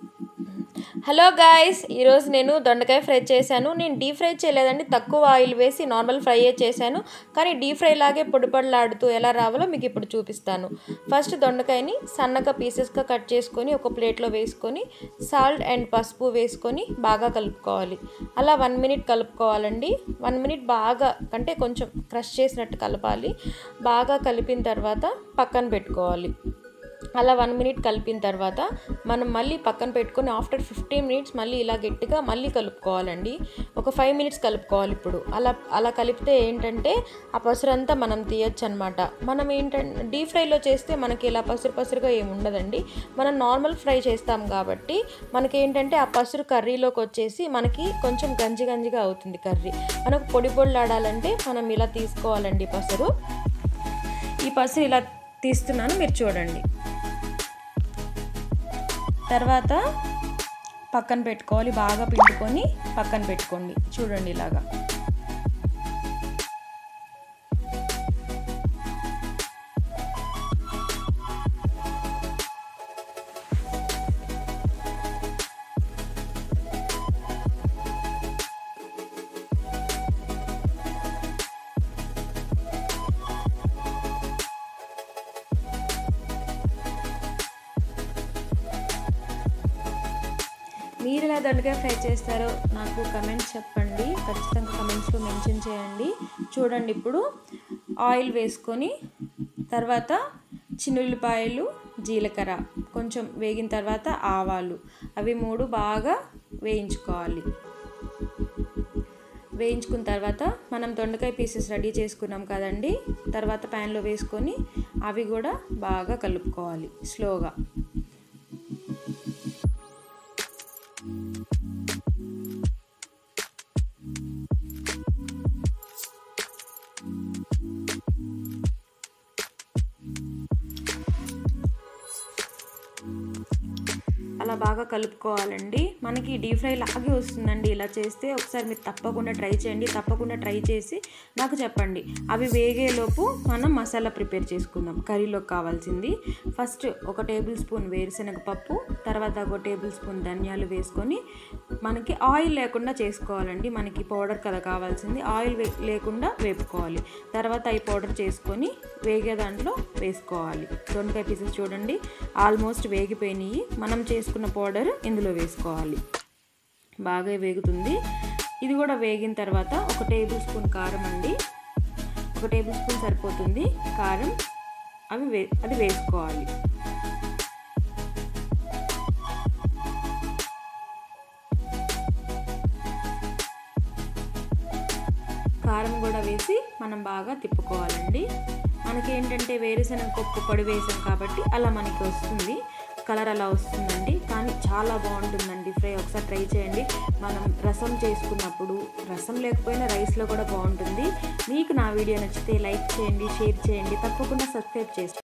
hello guys ఈరోజు నేను దొండకాయ ఫ్రై చేశాను నేను డీప్ ఫ్రై చేయలేదండి తక్కువ ఆయిల్ వేసి నార్మల్ ఫ్రై చేశాను కానీ డీప్ ఫ్రై లాగే పొడి పొడిలాడుతూ ఎలా రావాలో మీకు ఇప్పుడు చూపిస్తాను ఫస్ట్ దొండకాయని సన్నగా పీసెస్గా కట్ చేసుకొని ఒక ప్లేట్లో వేసుకొని సాల్ట్ అండ్ పసుపు వేసుకొని బాగా కలుపుకోవాలి అలా వన్ మినిట్ కలుపుకోవాలండి వన్ మినిట్ బాగా అంటే కొంచెం క్రష్ చేసినట్టు కలపాలి బాగా కలిపిన తర్వాత పక్కన పెట్టుకోవాలి అలా వన్ మినిట్ కలిపిన తర్వాత మనం మళ్ళీ పక్కన పెట్టుకొని ఆఫ్టర్ ఫిఫ్టీన్ మినిట్స్ మళ్ళీ ఇలా గట్టిగా మళ్ళీ కలుపుకోవాలండి ఒక ఫైవ్ మినిట్స్ కలుపుకోవాలి ఇప్పుడు అలా అలా కలిపితే ఏంటంటే ఆ పసురంతా మనం తీయచ్చు అనమాట మనం ఏంటంటే డీప్ ఫ్రైలో చేస్తే మనకి ఇలా పసురు పసురుగా ఏమి ఉండదండి మనం నార్మల్ ఫ్రై చేస్తాం కాబట్టి మనకి ఏంటంటే ఆ పసురు కర్రీలోకి వచ్చేసి మనకి కొంచెం గంజి గంజిగా అవుతుంది కర్రీ మనకు పొడి పొడిలాడాలంటే మనం ఇలా తీసుకోవాలండి పసురు ఈ పసురు ఇలా తీస్తున్నాను మీరు చూడండి తర్వాత పక్కన పెట్టుకోవాలి బాగా పిండుకొని పక్కన పెట్టుకోండి చూడండి ఇలాగా మీరు ఎలా దొండకాయ ఫ్రై చేస్తారో నాకు కమెంట్స్ చెప్పండి ఖచ్చితంగా కమెంట్స్లో మెన్షన్ చేయండి చూడండి ఇప్పుడు ఆయిల్ వేసుకొని తర్వాత చిన్నుల్లిపాయలు జీలకర్ర కొంచెం వేగిన తర్వాత ఆవాలు అవి మూడు బాగా వేయించుకోవాలి వేయించుకున్న తర్వాత మనం దొండకాయ పీసెస్ రెడీ చేసుకున్నాం కదండి తర్వాత ప్యాన్లో వేసుకొని అవి కూడా బాగా కలుపుకోవాలి స్లోగా అలా బాగా కలుపుకోవాలండి మనకి డీప్ ఫ్రై లాగే వస్తుందండి ఇలా చేస్తే ఒకసారి మీరు తప్పకుండా ట్రై చేయండి తప్పకుండా ట్రై చేసి నాకు చెప్పండి అవి వేగేలోపు మనం మసాలా ప్రిపేర్ చేసుకుందాం కర్రీలోకి కావాల్సింది ఫస్ట్ ఒక టేబుల్ స్పూన్ వేరుశనగ పప్పు తర్వాత ఒక టేబుల్ స్పూన్ ధనియాలు వేసుకొని మనకి ఆయిల్ లేకుండా చేసుకోవాలండి మనకి పౌడర్ కదా కావాల్సింది ఆయిల్ లేకుండా వేపుకోవాలి తర్వాత ఈ పౌడర్ చేసుకొని వేగే దాంట్లో వేసుకోవాలి దొండకాయ పీసెస్ చూడండి ఆల్మోస్ట్ వేగిపోయినాయి మనం చేసుకున్న పౌడర్ ఇందులో వేసుకోవాలి బాగా వేగుతుంది ఇది కూడా వేగిన తర్వాత ఒక టేబుల్ స్పూన్ కారం అండి ఒక టేబుల్ స్పూన్ సరిపోతుంది కారం అవి వే అది వేసుకోవాలి కారం కూడా వేసి మనం బాగా తిప్పుకోవాలండి మనకి ఏంటంటే వేరుశనగ పప్పు పొడి వేసాం కాబట్టి అలా మనకి వస్తుంది కలర్ అలా వస్తుందండి కానీ చాలా బాగుంటుందండి ఫ్రై ఒకసారి ట్రై చేయండి మనం రసం చేసుకున్నప్పుడు రసం లేకపోయినా రైస్లో కూడా బాగుంటుంది మీకు నా వీడియో నచ్చితే లైక్ చేయండి షేర్ చేయండి తప్పకుండా సబ్స్క్రైబ్ చేసుకోండి